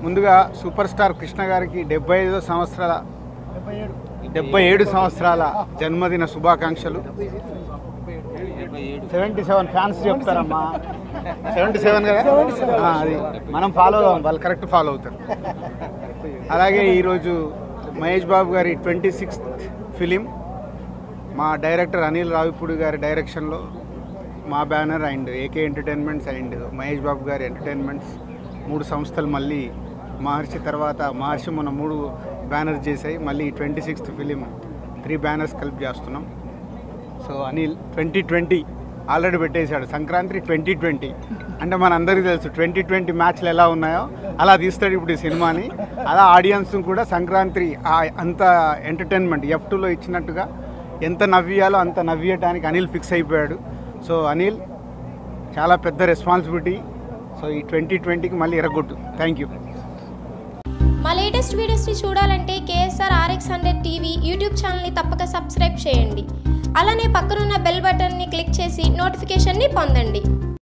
ముందుగా super star Krishna గారికి డెబ్బై ఐదో సంవత్సరాల డెబ్బై ఏడు సంవత్సరాల జన్మదిన శుభాకాంక్షలు సెవెంటీ సెవెన్ ఫ్యాన్స్ చెప్తారమ్మా సెవెంటీ సెవెన్ కదా ఆ, అది మనం ఫాలో అవ్వం వాళ్ళు కరెక్ట్ ఫాలో అవుతారు అలాగే ఈరోజు మహేష్ బాబు గారి ట్వంటీ సిక్స్త్ ఫిలిం మా డైరెక్టర్ అనిల్ రావిపూడి గారి డైరెక్షన్లో మా banner and AK entertainments and Mahesh Babu గారి ఎంటర్టైన్మెంట్స్ మూడు సంస్థలు మళ్ళీ మహర్షి తర్వాత మహర్షి మన మూడు బ్యానర్ చేసాయి మళ్ళీ twenty sixth film three banners కలిపి చేస్తున్నాం so Anil twenty twenty already పెట్టేశాడు సంక్రాంతి ట్వంటీ ట్వంటీ అంటే మనందరికీ తెలుసు ట్వంటీ ట్వంటీ మ్యాచ్లు ఎలా ఉన్నాయో అలా తీస్తాడు ఇప్పుడు ఈ సినిమాని అలా ఆడియన్స్ కూడా సంక్రాంతి ఆ అంత ఎంటర్టైన్మెంట్ ఎఫ్ టూలో ఇచ్చినట్టుగా ఎంత నవ్వియాలో అంత నవ్వియటానికి అనిల్ ఫిక్స్ అయిపోయాడు సో అనిల్ చాలా పెద్ద రెస్పాన్సిబిలిటీ సో ఈ ట్వంటీ ట్వంటీకి మళ్ళీ ఎరగొట్టు థ్యాంక్ యూ మా లేటెస్ట్ వీడియోస్ని చూడాలంటే KSR RX hundred TV YouTube ఛానల్ని తప్పక సబ్స్క్రైబ్ చేయండి అలానే పక్కనున్న బెల్ బటన్ని క్లిక్ చేసి నోటిఫికేషన్ని పొందండి